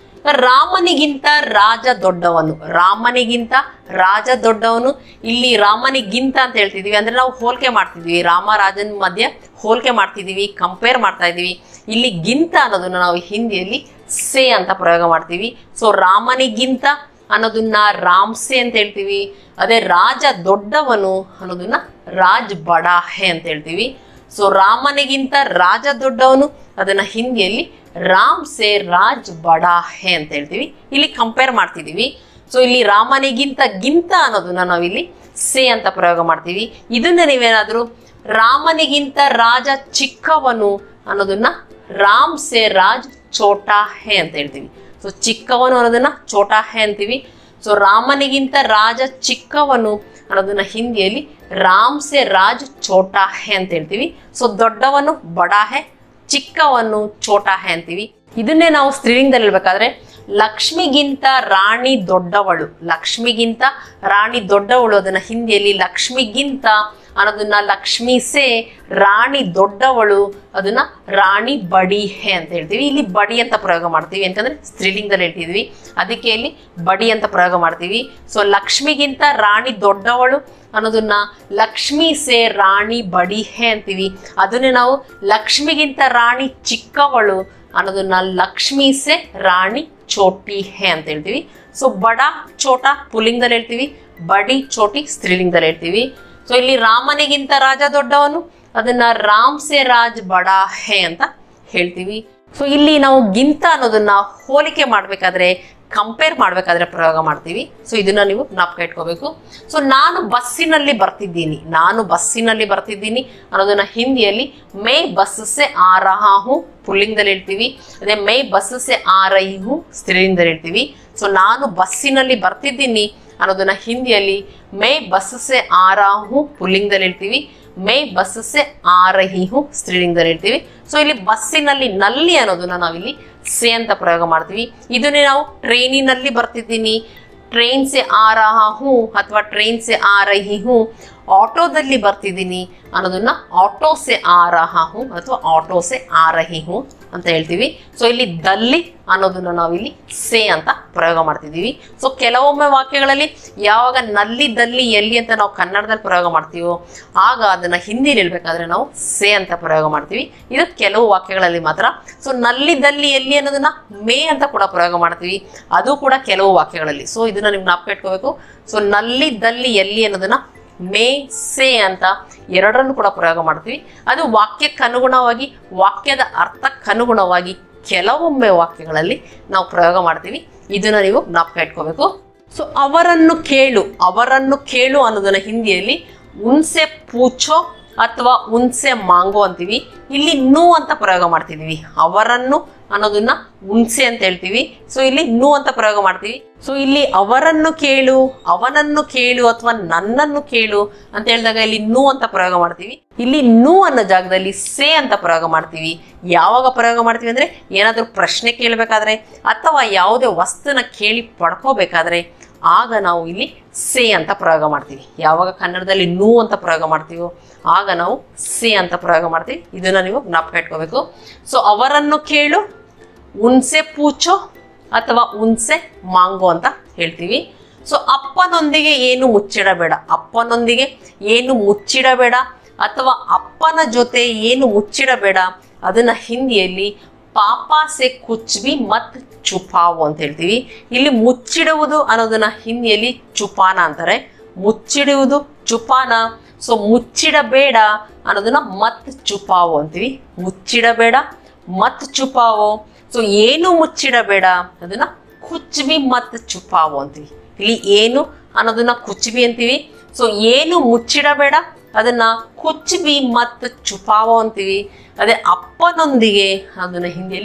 [SPEAKER 1] ರಾಮನಿಗಿಂತ ರಾಜ ದೊಡ್ಡವನು ರಾಮನಿಗಿಂತ ರಾಜ ದೊಡ್ಡವನು ಇಲ್ಲಿ ರಾಮನಿಗಿಂತ ಅಂತ ಹೇಳ್ತಿದೀವಿ ಅಂದ್ರೆ ನಾವು ಹೋಲಿಕೆ ಮಾಡ್ತಿದ್ವಿ ರಾಮ ರಾಜನ ಮಧ್ಯೆ ಹೋಲಿಕೆ ಮಾಡ್ತಿದೀವಿ ಕಂಪೇರ್ ಮಾಡ್ತಾ ಇದೀವಿ ಇಲ್ಲಿ ಗಿಂತ ಅನ್ನೋದನ್ನ ನಾವು ಹಿಂದಿಯಲ್ಲಿ ಸೇ ಅಂತ ಪ್ರಯೋಗ ಮಾಡ್ತೀವಿ ಸೊ ರಾಮನಿಗಿಂತ ಅನ್ನೋದನ್ನ ರಾಮ್ಸೆ ಅಂತ ಹೇಳ್ತೀವಿ ಅದೇ ರಾಜ ದೊಡ್ಡವನು ಅನ್ನೋದನ್ನ ರಾಜ್ ಬಡಾಹೆ ಅಂತ ಹೇಳ್ತೀವಿ ಸೊ ರಾಮನಿಗಿಂತ ರಾಜ ದೊಡ್ಡವನು ಅದನ್ನ ಹಿಂದಿಯಲ್ಲಿ ರಾಮ್ ಸೆ ರಾಜ್ ಬಡಾಹೆ ಅಂತ ಹೇಳ್ತೀವಿ ಇಲ್ಲಿ ಕಂಪೇರ್ ಮಾಡ್ತಿದೀವಿ ಸೊ ಇಲ್ಲಿ ರಾಮನಿಗಿಂತ ಗಿಂತ ಅನ್ನೋದನ್ನ ನಾವಿಲ್ಲಿ ಸೆ ಅಂತ ಪ್ರಯೋಗ ಮಾಡ್ತೀವಿ ಇದನ್ನ ನೀವೇನಾದ್ರೂ ರಾಮನಿಗಿಂತ ರಾಜ ಚಿಕ್ಕವನು ಅನ್ನೋದನ್ನ ರಾಮ್ ಸೆ ರಾಜ್ ಛೋಟಾ ಹೆ ಅಂತ ಹೇಳ್ತೀವಿ ಸೊ ಚಿಕ್ಕವನು ಅನ್ನೋದನ್ನ ಛೋಟಾ ಹೆ ಅಂತೀವಿ ಸೊ ರಾಮನಿಗಿಂತ ರಾಜ ಚಿಕ್ಕವನು ಅನ್ನೋದನ್ನ ಹಿಂದಿಯಲ್ಲಿ ರಾಮ್ ಸೆ ರಾಜ್ ಛೋಟಾ ಹೆ ಅಂತ ಹೇಳ್ತೀವಿ ಸೊ ದೊಡ್ಡವನು ಬಡಾ ಹೆ ಚಿಕ್ಕವನು ಛೋಟಾ ಹೆ ಅಂತೀವಿ ಇದನ್ನೇ ನಾವು ಸ್ತ್ರೀಲಿಂಗದಲ್ಲಿ ಹೇಳ್ಬೇಕಾದ್ರೆ ಲಕ್ಷ್ಮಿಗಿಂತ ರಾಣಿ ದೊಡ್ಡವಳು ಲಕ್ಷ್ಮಿಗಿಂತ ರಾಣಿ ದೊಡ್ಡವಳು ಅದನ್ನ ಹಿಂದಿಯಲ್ಲಿ ಲಕ್ಷ್ಮಿಗಿಂತ ಅನ್ನೋದನ್ನ ಲಕ್ಷ್ಮಿ ಸೆ ರಾಣಿ ದೊಡ್ಡವಳು ಅದನ್ನ ರಾಣಿ ಬಡಿ ಹೆ ಅಂತ ಹೇಳ್ತೀವಿ ಇಲ್ಲಿ ಬಡಿ ಅಂತ ಪ್ರಯೋಗ ಮಾಡ್ತೀವಿ ಯಾಕಂದ್ರೆ ಸ್ತ್ರೀಲಿಂಗದಲ್ಲಿ ಹೇಳ್ತಿದ್ವಿ ಅದಕ್ಕೆ ಇಲ್ಲಿ ಬಡಿ ಅಂತ ಪ್ರಯೋಗ ಮಾಡ್ತೀವಿ ಸೊ ಲಕ್ಷ್ಮಿಗಿಂತ ರಾಣಿ ದೊಡ್ಡವಳು ಅನ್ನೋದನ್ನ ಲಕ್ಷ್ಮಿ ಸೆ ರಾಣಿ ಬಡಿ ಹೆ ಅಂತೀವಿ ಅದನ್ನೇ ನಾವು ಲಕ್ಷ್ಮಿಗಿಂತ ರಾಣಿ ಚಿಕ್ಕವಳು ಅನ್ನೋದನ್ನ ಲಕ್ಷ್ಮಿ ಸೆ ರಾಣಿ ಚೋಟಿ ಹೆ ಅಂತ ಹೇಳ್ತೀವಿ ಸೊ ಬಡ ಚೋಟ ಪುಲ್ಲಿಂಗದಲ್ಲಿ ಹೇಳ್ತೀವಿ ಬಡಿ ಚೋಟಿ ಸ್ತ್ರೀಲಿಂಗದಲ್ಲಿ ಹೇಳ್ತೀವಿ ಸೊ ಇಲ್ಲಿ ರಾಮನಿಗಿಂತ ರಾಜ ದೊಡ್ಡವನು ಅದನ್ನ ರಾಮ್ ಸೆ ರಾಜ್ ಬಡ ಹೆ ಅಂತ ಹೇಳ್ತೀವಿ ಸೊ ಇಲ್ಲಿ ನಾವು ಗಿಂತ ಅನ್ನೋದನ್ನ ಹೋಲಿಕೆ ಮಾಡ್ಬೇಕಾದ್ರೆ ಕಂಪೇರ್ ಮಾಡ್ಬೇಕಾದ್ರೆ ಪ್ರಯೋಗ ಮಾಡ್ತೀವಿ ಸೊ ಇದನ್ನ ನೀವು ಜ್ಞಾಪಕ ಇಟ್ಕೋಬೇಕು ಸೊ ನಾನು ಬಸ್ಸಿನಲ್ಲಿ ಬರ್ತಿದ್ದೀನಿ ನಾನು ಬಸ್ಸಿನಲ್ಲಿ ಬರ್ತಿದ್ದೀನಿ ಅನ್ನೋದನ್ನ ಹಿಂದಿಯಲ್ಲಿ ಮೇ ಬಸ್ ಸೆ ಆ ರಹಾ ಹೂ ಪುಲ್ಲಿಂಗದಲ್ಲಿ ಹೇಳ್ತೀವಿ ಅದೇ ಮೇ ಬಸ್ ಸೆ ಆ ರಹಿ ಹೂ ಸ್ತ್ರೀಲಿಂಗದಲ್ಲಿ ಹೇಳ್ತೀವಿ ಸೊ ನಾನು ಬಸ್ಸಿನಲ್ಲಿ ಬರ್ತಿದ್ದೀನಿ ಅನ್ನೋದನ್ನ ಹಿಂದಿಯಲ್ಲಿ ಮೇ ಬಸ್ ಸೆ ಆ ರಹಾ ಹೂ ಪುಲ್ಲಿಂಗದಲ್ಲಿ ಹೇಳ್ತೀವಿ ಮೇ ಬಸ್ ಸೆ ಆ ರಹಿ ಹೂ ಸ್ತ್ರೀಲಿಂಗದಲ್ಲಿ ಹೇಳ್ತೀವಿ ಸೊ ಇಲ್ಲಿ ಬಸ್ಸಿನಲ್ಲಿ ನಲ್ಲಿ ಅನ್ನೋದನ್ನ ನಾವಿಲ್ಲಿ ಸೆ ಅಂತ ಪ್ರಯೋಗ ಮಾಡ್ತೀವಿ ಇದನ್ನೇ ನಾವು ಟ್ರೈನಿನಲ್ಲಿ ಬರ್ತಿದ್ದೀನಿ ಟ್ರೈನ್ ಸೆ ಆ ರಹಾ ಹೂ ಅಥವಾ ಟ್ರೈನ್ ಸೆ ಆ ರಹಿ ಹೂ ಆಟೋದಲ್ಲಿ ಬರ್ತಿದ್ದೀನಿ ಅನ್ನೋದನ್ನ ಆಟೋ ಸೆ ಆ ರಹಾ ಹೂ ಅಥವಾ ಆಟೋ ಸೆ ಆ ರಹಿ ಹೂ ಅಂತ ಹೇಳ್ತೀವಿ ಸೊ ಇಲ್ಲಿ ದಲ್ಲಿ ಅನ್ನೋದನ್ನ ನಾವಿಲ್ಲಿ ಸೆ ಅಂತ ಪ್ರಯೋಗ ಮಾಡ್ತಿದ್ದೀವಿ ಸೊ ಕೆಲವೊಮ್ಮೆ ವಾಕ್ಯಗಳಲ್ಲಿ ಯಾವಾಗ ನಲ್ಲಿ ದಲ್ಲಿ ಎಲ್ಲಿ ಅಂತ ನಾವು ಕನ್ನಡದಲ್ಲಿ ಪ್ರಯೋಗ ಮಾಡ್ತೀವೋ ಆಗ ಅದನ್ನ ಹಿಂದಿಲಿ ಹೇಳ್ಬೇಕಾದ್ರೆ ನಾವು ಸೆ ಅಂತ ಪ್ರಯೋಗ ಮಾಡ್ತೀವಿ ಇದು ಕೆಲವು ವಾಕ್ಯಗಳಲ್ಲಿ ಮಾತ್ರ ಸೊ ನಲ್ಲಿ ದಲ್ಲಿ ಎಲ್ಲಿ ಅನ್ನೋದನ್ನ ಮೇ ಅಂತ ಕೂಡ ಪ್ರಯೋಗ ಮಾಡ್ತೀವಿ ಅದು ಕೂಡ ಕೆಲವು ವಾಕ್ಯಗಳಲ್ಲಿ ಸೊ ಇದನ್ನ ನೀವು ಜ್ಞಾಪಕ ಇಟ್ಕೋಬೇಕು ಸೊ ನಲ್ಲಿ ದಲ್ಲಿ ಎಲ್ಲಿ ಅನ್ನೋದನ್ನ ಮೇ ಸೆ ಅಂತ ಎರಡರನ್ನು ಕೂಡ ಪ್ರಯೋಗ ಮಾಡ್ತೀವಿ ಅದು ವಾಕ್ಯಕ್ಕೆ ಅನುಗುಣವಾಗಿ ವಾಕ್ಯದ ಅರ್ಥಕ್ಕನುಗುಣವಾಗಿ ಕೆಲವೊಮ್ಮೆ ವಾಕ್ಯಗಳಲ್ಲಿ ನಾವು ಪ್ರಯೋಗ ಮಾಡ್ತೀವಿ ಇದನ್ನ ನೀವು ಜ್ಞಾಪಕ ಇಟ್ಕೋಬೇಕು ಸೊ ಅವರನ್ನು ಕೇಳು ಅವರನ್ನು ಕೇಳು ಅನ್ನೋದನ್ನ ಹಿಂದಿಯಲ್ಲಿ ಉನ್ಸೆ ಪೂಚೋ ಅಥವಾ ಉನ್ಸೆ ಮಾಂಗೋ ಅಂತೀವಿ ಇಲ್ಲಿ ನು ಅಂತ ಪ್ರಯೋಗ ಮಾಡ್ತಿದೀವಿ ಅವರನ್ನು ಅನ್ನೋದನ್ನ ಉನ್ಸೆ ಅಂತ ಹೇಳ್ತೀವಿ ಸೊ ಇಲ್ಲಿ ನು ಅಂತ ಪ್ರಯೋಗ ಮಾಡ್ತೀವಿ ಸೊ ಇಲ್ಲಿ ಅವರನ್ನು ಕೇಳು ಅವನನ್ನು ಕೇಳು ಅಥವಾ ನನ್ನನ್ನು ಕೇಳು ಅಂತ ಹೇಳಿದಾಗ ಇಲ್ಲಿ ನು ಅಂತ ಪ್ರಯೋಗ ಮಾಡ್ತೀವಿ ಇಲ್ಲಿ ನು ಅನ್ನೋ ಜಾಗದಲ್ಲಿ ಸೇ ಅಂತ ಪ್ರಯೋಗ ಮಾಡ್ತೀವಿ ಯಾವಾಗ ಪ್ರಯೋಗ ಮಾಡ್ತೀವಿ ಅಂದ್ರೆ ಏನಾದರೂ ಪ್ರಶ್ನೆ ಕೇಳಬೇಕಾದ್ರೆ ಅಥವಾ ಯಾವುದೇ ವಸ್ತುನ ಕೇಳಿ ಪಡ್ಕೋಬೇಕಾದ್ರೆ ಆಗ ನಾವು ಇಲ್ಲಿ ಸೇ ಅಂತ ಪ್ರಯೋಗ ಮಾಡ್ತೀವಿ ಯಾವಾಗ ಕನ್ನಡದಲ್ಲಿ ನು ಅಂತ ಪ್ರಯೋಗ ಮಾಡ್ತೀವೋ ಆಗ ನಾವು ಸೇ ಅಂತ ಪ್ರಯೋಗ ಮಾಡ್ತೀವಿ ಇದನ್ನ ನೀವು ಜ್ಞಾಪಕ ಇಟ್ಕೋಬೇಕು ಸೊ ಅವರನ್ನು ಕೇಳು ಉನ್ಸೆ ಪೂಚೋ ಅಥವಾ ಉನ್ಸೆ ಮಾಂಗೋ ಅಂತ ಹೇಳ್ತೀವಿ ಸೊ ಅಪ್ಪನೊಂದಿಗೆ ಏನು ಮುಚ್ಚಿಡಬೇಡ ಅಪ್ಪನೊಂದಿಗೆ ಏನು ಮುಚ್ಚಿಡಬೇಡ ಅಥವಾ ಅಪ್ಪನ ಜೊತೆ ಏನು ಮುಚ್ಚಿಡಬೇಡ ಅದನ್ನ ಹಿಂದಿಯಲ್ಲಿ ಪಾಪ ಸೆ ಕುಚ್ಬಿ ಮತ್ ಚುಪಾವು ಅಂತ ಹೇಳ್ತೀವಿ ಇಲ್ಲಿ ಮುಚ್ಚಿಡುವುದು ಅನ್ನೋದನ್ನ ಹಿಂದಿಯಲ್ಲಿ ಚುಪಾನ ಅಂತಾರೆ ಮುಚ್ಚಿಡುವುದು ಚುಪಾನ ಸೊ ಮುಚ್ಚಿಡಬೇಡ ಅನ್ನೋದನ್ನ ಮತ್ ಚುಪಾವು ಅಂತೀವಿ ಮುಚ್ಚಿಡಬೇಡ ಮತ್ ಚುಪಾವು ಸೊ ಏನು ಮುಚ್ಚಿಡಬೇಡ ಅದನ್ನ ಕುಚ್ಬಿ ಮತ್ ಚುಪಾವು ಅಂತೀವಿ ಇಲ್ಲಿ ಏನು ಅನ್ನೋದನ್ನ ಕುಚ್ಬಿ ಅಂತೀವಿ ಸೊ ಏನು ಮುಚ್ಚಿಡಬೇಡ ಅದನ್ನ ಕುಚ್ಬಿ ಮತ್ ಚುಪಾವು ಅಂತೀವಿ ಅದೇ ಅಪ್ಪನೊಂದಿಗೆ ಅದನ್ನ ಹಿಂದಿಯಲ್ಲಿ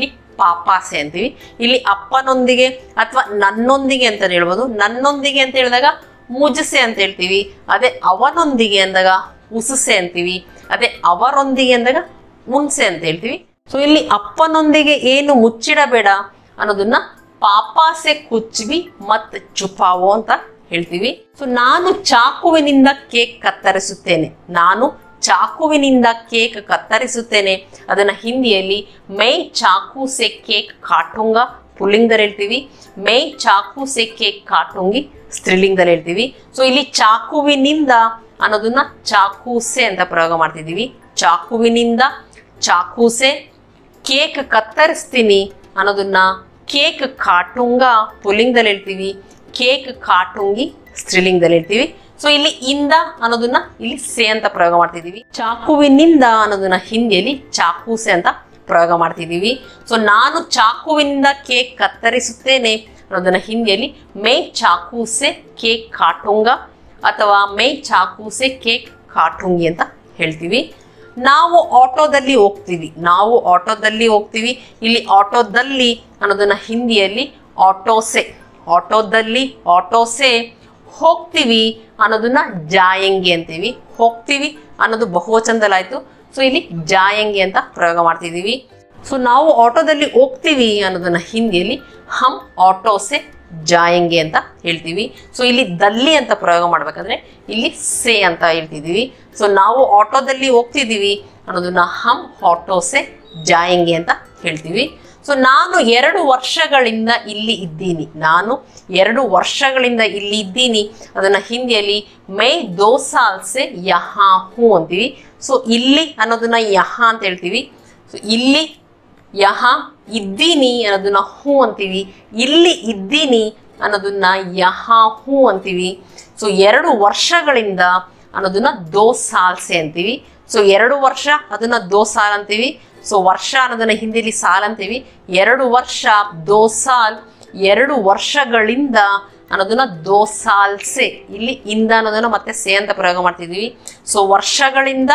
[SPEAKER 1] ಪಾಪಾಸೆ ಅಂತೀವಿ ಇಲ್ಲಿ ಅಪ್ಪನೊಂದಿಗೆ ಅಥವಾ ನನ್ನೊಂದಿಗೆ ಅಂತ ಹೇಳ್ಬೋದು ನನ್ನೊಂದಿಗೆ ಅಂತ ಹೇಳಿದಾಗ ಮುಜಸೆ ಅಂತ ಹೇಳ್ತೀವಿ ಅದೇ ಅವನೊಂದಿಗೆ ಅಂದಾಗ ಉಸುಸೆ ಅಂತೀವಿ ಅದೇ ಅವರೊಂದಿಗೆ ಅಂದಾಗ ಉಣ್ಸೆ ಅಂತ ಹೇಳ್ತೀವಿ ಸೊ ಇಲ್ಲಿ ಅಪ್ಪನೊಂದಿಗೆ ಏನು ಮುಚ್ಚಿಡಬೇಡ ಅನ್ನೋದನ್ನ ಪಾಪಾಸೆ ಕುಚ್ವಿ ಮತ್ ಚುಪಾವೋ ಅಂತ ಹೇಳ್ತೀವಿ ಸೊ ನಾನು ಚಾಕುವಿನಿಂದ ಕೇಕ್ ಕತ್ತರಿಸುತ್ತೇನೆ ನಾನು ಚಾಕುವಿನಿಂದ ಕೇಕ್ ಕತ್ತರಿಸುತ್ತೇನೆ ಅದನ್ನ ಹಿಂದಿಯಲ್ಲಿ ಮೈ ಚಾಕು ಸೆ ಕೇಕ್ ಕಾಟುಂಗ ಪುಲ್ಲಿಂಗದಲ್ಲಿ ಹೇಳ್ತೀವಿ ಮೈ ಚಾಕು ಸೆ ಕೇಕ್ ಕಾಟುಂಗಿ ಸ್ತ್ರೀಲಿಂಗದಲ್ಲಿ ಹೇಳ್ತೀವಿ ಸೊ ಇಲ್ಲಿ ಚಾಕುವಿನಿಂದ ಅನ್ನೋದನ್ನ ಚಾಕೂಸೆ ಅಂತ ಪ್ರಯೋಗ ಮಾಡ್ತಿದೀವಿ ಚಾಕುವಿನಿಂದ ಚಾಕೂಸೆ ಕೇಕ್ ಕತ್ತರಿಸ್ತೀನಿ ಅನ್ನೋದನ್ನ ಕೇಕ್ ಕಾಟುಂಗ ಪುಲ್ಲಿಂಗದಲ್ಲಿ ಹೇಳ್ತೀವಿ ಕೇಕ್ ಕಾಟುಂಗಿ ಸ್ತ್ರೀಲಿಂಗದಲ್ಲಿ ಹೇಳ್ತೀವಿ ಸೊ ಇಲ್ಲಿ ಇಂದ ಅನ್ನೋದನ್ನ ಇಲ್ಲಿ ಸೆ ಅಂತ ಪ್ರಯೋಗ ಮಾಡ್ತಿದೀವಿ ಚಾಕುವಿನಿಂದ ಅನ್ನೋದನ್ನ ಹಿಂದಿಯಲ್ಲಿ ಚಾಕೂಸೆ ಅಂತ ಪ್ರಯೋಗ ಮಾಡ್ತಿದೀವಿ ಸೊ ನಾನು ಚಾಕುವಿನಿಂದ ಕೇಕ್ ಕತ್ತರಿಸುತ್ತೇನೆ ಅನ್ನೋದನ್ನ ಹಿಂದಿಯಲ್ಲಿ ಮೇ ಚಾಕೂಸೆ ಕೇಕ್ ಕಾಟುಂಗ ಅಥವಾ ಮೇ ಚಾಕೂಸೆ ಕೇಕ್ ಕಾಟುಂಗಿ ಅಂತ ಹೇಳ್ತೀವಿ ನಾವು ಆಟೋದಲ್ಲಿ ಹೋಗ್ತೀವಿ ನಾವು ಆಟೋದಲ್ಲಿ ಹೋಗ್ತೀವಿ ಇಲ್ಲಿ ಆಟೋದಲ್ಲಿ ಅನ್ನೋದನ್ನ ಹಿಂದಿಯಲ್ಲಿ ಆಟೋಸೆ ಆಟೋದಲ್ಲಿ ಆಟೋಸೆ ಹೋಗ್ತೀವಿ ಅನ್ನೋದನ್ನ ಜಾಯಂಗಿ ಅಂತೀವಿ ಹೋಗ್ತೀವಿ ಅನ್ನೋದು ಬಹುವಚನದಲ್ಲಾಯ್ತು ಸೊ ಇಲ್ಲಿ ಜಾಯಂಗಿ ಅಂತ ಪ್ರಯೋಗ ಮಾಡ್ತಿದೀವಿ ಸೊ ನಾವು ಆಟೋದಲ್ಲಿ ಹೋಗ್ತೀವಿ ಅನ್ನೋದನ್ನ ಹಿಂದಿಯಲ್ಲಿ ಹಮ್ ಆಟೋಸೆ ಜಾಯಂಗೆ ಅಂತ ಹೇಳ್ತೀವಿ ಸೊ ಇಲ್ಲಿ ದಲ್ಲಿ ಅಂತ ಪ್ರಯೋಗ ಮಾಡ್ಬೇಕಂದ್ರೆ ಇಲ್ಲಿ ಸೆ ಅಂತ ಹೇಳ್ತಿದೀವಿ ಸೊ ನಾವು ಆಟೋದಲ್ಲಿ ಹೋಗ್ತಿದೀವಿ ಅನ್ನೋದನ್ನ ಹಮ್ ಆಟೋಸೆ ಜಾಯಂಗೆ ಅಂತ ಹೇಳ್ತೀವಿ ಸೊ ನಾನು ಎರಡು ವರ್ಷಗಳಿಂದ ಇಲ್ಲಿ ಇದ್ದೀನಿ ನಾನು ಎರಡು ವರ್ಷಗಳಿಂದ ಇಲ್ಲಿ ಇದ್ದೀನಿ ಅದನ್ನ ಹಿಂದಿಯಲ್ಲಿ ಮೈ ದೋ ಸಾಲ್ಸೆ ಯಹಾ ಹೂ ಅಂತೀವಿ ಸೊ ಇಲ್ಲಿ ಅನ್ನೋದನ್ನ ಯಹಾ ಅಂತ ಹೇಳ್ತೀವಿ ಸೊ ಇಲ್ಲಿ ಯಹ ಇದ್ದೀನಿ ಅನ್ನೋದನ್ನ ಹೂ ಅಂತೀವಿ ಇಲ್ಲಿ ಇದ್ದೀನಿ ಅನ್ನೋದನ್ನ ಯಹ ಹೂ ಅಂತೀವಿ ಸೊ ಎರಡು ವರ್ಷಗಳಿಂದ ಅನ್ನೋದನ್ನ ದೋ ಸಾಲ್ಸೆ ಅಂತೀವಿ ಸೊ ಎರಡು ವರ್ಷ ಅದನ್ನ ದೋ ಸಾಲ್ ಅಂತೀವಿ ಸೊ ವರ್ಷ ಅನ್ನೋದನ್ನ ಹಿಂದಿಲಿ ಸಾಲ್ ಅಂತೀವಿ ಎರಡು ವರ್ಷ ದೋ ಸಾಲ್ ಎರಡು ವರ್ಷಗಳಿಂದ ಅನ್ನೋದನ್ನ ದೋ ಸಾಲ್ಸೆ ಇಲ್ಲಿ ಇಂದ ಅನ್ನೋದನ್ನ ಮತ್ತೆ ಸೆ ಅಂತ ಪ್ರಯೋಗ ಮಾಡ್ತಿದೀವಿ ಸೊ ವರ್ಷಗಳಿಂದ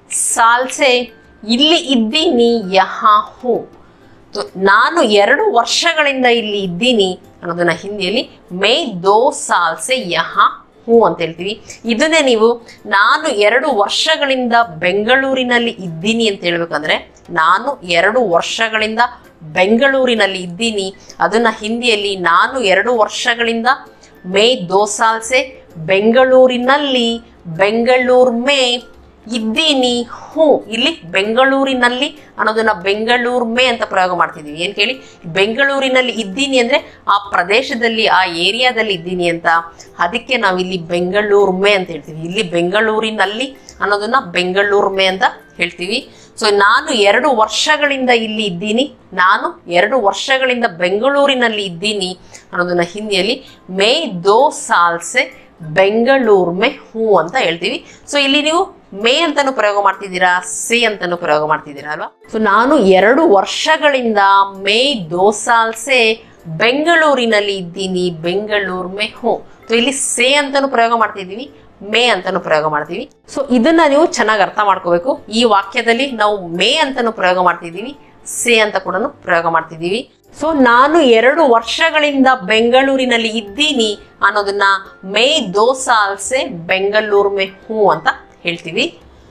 [SPEAKER 1] ಸಾಲ್ಸೆ ಇಲ್ಲಿ ಇದ್ದೀನಿ ಯಹ ಹೂ ಸೊ ನಾನು ಎರಡು ವರ್ಷಗಳಿಂದ ಇಲ್ಲಿ ಇದ್ದೀನಿ ಅನ್ನೋದನ್ನ ಹಿಂದಿಯಲ್ಲಿ ಮೇ ದೋ ಸಾಲ್ಸೆ ಯಹ ಹೂ ಅಂತ ಹೇಳ್ತೀವಿ ಇದನ್ನೇ ನೀವು ನಾನು ಎರಡು ವರ್ಷಗಳಿಂದ ಬೆಂಗಳೂರಿನಲ್ಲಿ ಇದ್ದೀನಿ ಅಂತ ಹೇಳ್ಬೇಕಂದ್ರೆ ನಾನು ಎರಡು ವರ್ಷಗಳಿಂದ ಬೆಂಗಳೂರಿನಲ್ಲಿ ಇದ್ದೀನಿ ಅದನ್ನ ಹಿಂದಿಯಲ್ಲಿ ನಾನು ಎರಡು ವರ್ಷಗಳಿಂದ ಮೇ ದೋ ಸಾಲ್ಸೆ ಬೆಂಗಳೂರಿನಲ್ಲಿ ಬೆಂಗಳೂರು ಮೇ ಇದ್ದೀನಿ ಹ್ಞೂ ಇಲ್ಲಿ ಬೆಂಗಳೂರಿನಲ್ಲಿ ಅನ್ನೋದನ್ನ ಬೆಂಗಳೂರು ಮೇ ಅಂತ ಪ್ರಯೋಗ ಮಾಡ್ತಿದೀವಿ ಏನ್ ಕೇಳಿ ಬೆಂಗಳೂರಿನಲ್ಲಿ ಇದ್ದೀನಿ ಅಂದ್ರೆ ಆ ಪ್ರದೇಶದಲ್ಲಿ ಆ ಏರಿಯಾದಲ್ಲಿ ಇದ್ದೀನಿ ಅಂತ ಅದಕ್ಕೆ ನಾವು ಇಲ್ಲಿ ಬೆಂಗಳೂರು ಮೇ ಅಂತ ಹೇಳ್ತೀವಿ ಇಲ್ಲಿ ಬೆಂಗಳೂರಿನಲ್ಲಿ ಅನ್ನೋದನ್ನ ಬೆಂಗಳೂರು ಮೇ ಅಂತ ಹೇಳ್ತೀವಿ ಸೊ ನಾನು ಎರಡು ವರ್ಷಗಳಿಂದ ಇಲ್ಲಿ ಇದ್ದೀನಿ ನಾನು ಎರಡು ವರ್ಷಗಳಿಂದ ಬೆಂಗಳೂರಿನಲ್ಲಿ ಇದ್ದೀನಿ ಅನ್ನೋದನ್ನ ಹಿಂದಿಯಲ್ಲಿ ಮೇ ದೋ ಸಾಲ್ಸೆ ಬೆಂಗಳೂರು ಮೇ ಹೂ ಅಂತ ಹೇಳ್ತೀವಿ ಸೊ ಇಲ್ಲಿ ನೀವು ಮೇ ಅಂತಾನು ಪ್ರಯೋಗ ಮಾಡ್ತಿದ್ದೀರಾ ಸಿ ಅಂತಾನು ಪ್ರಯೋಗ ಮಾಡ್ತಿದ್ದೀರಾ ಅಲ್ವಾ ಸೊ ನಾನು ಎರಡು ವರ್ಷಗಳಿಂದ ಮೇ ದೋಸಾಲ್ಸೆ ಬೆಂಗಳೂರಿನಲ್ಲಿ ಇದ್ದೀನಿ ಬೆಂಗಳೂರು ಮೇ ಹೂ ಸೊ ಇಲ್ಲಿ ಸೇ ಅಂತಾನು ಪ್ರಯೋಗ ಮಾಡ್ತಿದ್ದೀವಿ ಮೇ ಅಂತಾನು ಪ್ರಯೋಗ ಮಾಡ್ತೀವಿ ಸೊ ಇದನ್ನ ನೀವು ಚೆನ್ನಾಗಿ ಅರ್ಥ ಮಾಡ್ಕೋಬೇಕು ಈ ವಾಕ್ಯದಲ್ಲಿ ನಾವು ಮೇ ಅಂತಾನು ಪ್ರಯೋಗ ಮಾಡ್ತಿದ್ದೀವಿ ಸೇ ಅಂತ ಕೂಡ ಪ್ರಯೋಗ ಮಾಡ್ತಿದ್ದೀವಿ ಸೊ ನಾನು ಎರಡು ವರ್ಷಗಳಿಂದ ಬೆಂಗಳೂರಿನಲ್ಲಿ ಇದ್ದೀನಿ ಅನ್ನೋದನ್ನ ಮೇ ದೋಸಾಲ್ಸೆ ಬೆಂಗಳೂರು ಮೇ ಹೂ ಅಂತ ಹೇಳ್ತೀವಿ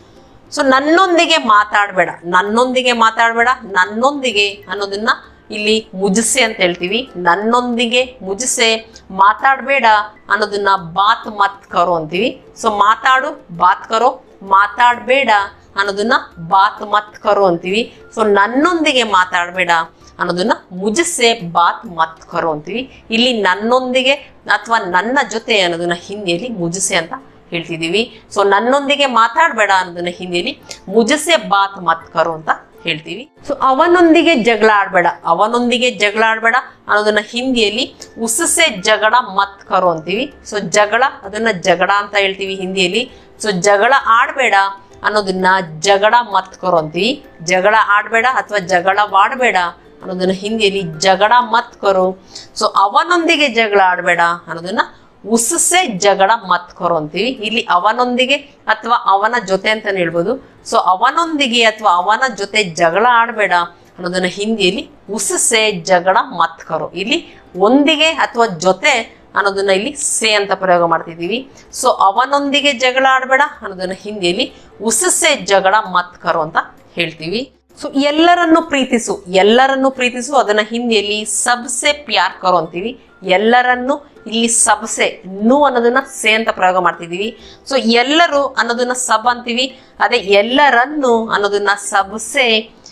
[SPEAKER 1] ಸೊ ನನ್ನೊಂದಿಗೆ ಮಾತಾಡಬೇಡ ನನ್ನೊಂದಿಗೆ ಮಾತಾಡಬೇಡ ನನ್ನೊಂದಿಗೆ ಅನ್ನೋದನ್ನ ಇಲ್ಲಿ ಮುಜಸೆ ಅಂತ ಹೇಳ್ತೀವಿ ನನ್ನೊಂದಿಗೆ ಮುಜಸೆ ಮಾತಾಡಬೇಡ ಅನ್ನೋದನ್ನ ಬಾತ್ ಮತ್ ಕರೋ ಅಂತೀವಿ ಸೊ ಮಾತಾಡು ಬಾತ್ ಕರೋ ಮಾತಾಡಬೇಡ ಅನ್ನೋದನ್ನ ಬಾತ್ ಮತ್ ಕರೋ ಅಂತೀವಿ ಸೊ ನನ್ನೊಂದಿಗೆ ಮಾತಾಡಬೇಡ ಅನ್ನೋದನ್ನ ಮುಜಸೆ ಬಾತ್ ಮತ್ ಕರೋ ಅಂತೀವಿ ಇಲ್ಲಿ ನನ್ನೊಂದಿಗೆ ಅಥವಾ ನನ್ನ ಜೊತೆ ಅನ್ನೋದನ್ನ ಹಿಂದಿಯಲ್ಲಿ ಮುಜಸೆ ಅಂತ ಹೇಳ್ತಿದೀವಿ ಸೊ ನನ್ನೊಂದಿಗೆ ಮಾತಾಡಬೇಡ ಅನ್ನೋದನ್ನ ಹಿಂದಿಯಲ್ಲಿ ಮುಜಸೆ ಬಾತ್ ಮತ್ ಕರೋ ಅಂತ ಹೇಳ್ತೀವಿ ಸೊ ಅವನೊಂದಿಗೆ ಜಗಳ ಆಡ್ಬೇಡ ಅವನೊಂದಿಗೆ ಜಗಳ ಆಡ್ಬೇಡ ಅನ್ನೋದನ್ನ ಹಿಂದಿಯಲ್ಲಿ ಉಸಸೆ ಜಗಳ ಮತ್ ಕರೋ ಅಂತೀವಿ ಸೊ ಜಗಳ ಅದನ್ನ ಜಗಳ ಅಂತ ಹೇಳ್ತೀವಿ ಹಿಂದಿಯಲ್ಲಿ ಸೊ ಜಗಳ ಆಡ್ಬೇಡ ಅನ್ನೋದನ್ನ ಜಗಳ ಮತ್ ಕರೋ ಅಂತೀವಿ ಜಗಳ ಆಡ್ಬೇಡ ಅಥವಾ ಜಗಳವಾಡ್ಬೇಡ ಅನ್ನೋದನ್ನ ಹಿಂದಿಯಲ್ಲಿ ಜಗಳ ಮತ್ ಕರೋ ಸೊ ಅವನೊಂದಿಗೆ ಜಗಳ ಆಡ್ಬೇಡ ಅನ್ನೋದನ್ನ ಉಸ್ಸೆ ಜಗಳ ಮತ್ ಕರೋ ಅಂತೀವಿ ಇಲ್ಲಿ ಅವನೊಂದಿಗೆ ಅಥವಾ ಅವನ ಜೊತೆ ಅಂತಾನೆ ಹೇಳ್ಬೋದು ಸೊ ಅವನೊಂದಿಗೆ ಅಥವಾ ಅವನ ಜೊತೆ ಜಗಳ ಆಡಬೇಡ ಅನ್ನೋದನ್ನ ಹಿಂದಿಯಲ್ಲಿ ಉಸಸೆ ಜಗಳ ಮತ್ ಕರೋ ಇಲ್ಲಿ ಒಂದಿಗೆ ಅಥವಾ ಜೊತೆ ಅನ್ನೋದನ್ನ ಇಲ್ಲಿ ಸೇ ಅಂತ ಪ್ರಯೋಗ ಮಾಡ್ತಿದ್ದೀವಿ ಸೊ ಅವನೊಂದಿಗೆ ಜಗಳ ಆಡಬೇಡ ಅನ್ನೋದನ್ನ ಹಿಂದಿಯಲ್ಲಿ ಉಸಸೆ ಜಗಳ ಮತ್ ಕರೋ ಅಂತ ಹೇಳ್ತೀವಿ ಸೊ ಎಲ್ಲರನ್ನು ಪ್ರೀತಿಸು ಎಲ್ಲರನ್ನು ಪ್ರೀತಿಸು ಅದನ್ನ ಹಿಂದಿಯಲ್ಲಿ ಸಬ್ಸೆ ಪ್ಯಾರ್ ಕರೋ ಅಂತೀವಿ ಎಲ್ಲರನ್ನು ಇಲ್ಲಿ ಸಬ್ಸೆ ನು ಅನ್ನೋದನ್ನ ಸೇ ಅಂತ ಪ್ರಯೋಗ ಮಾಡ್ತಿದೀವಿ ಸೊ ಎಲ್ಲರೂ ಅನ್ನೋದನ್ನ ಸಬ್ ಅಂತೀವಿ ಅದೇ ಎಲ್ಲರನ್ನು ಅನ್ನೋದನ್ನ ಸಬ್ಸೆ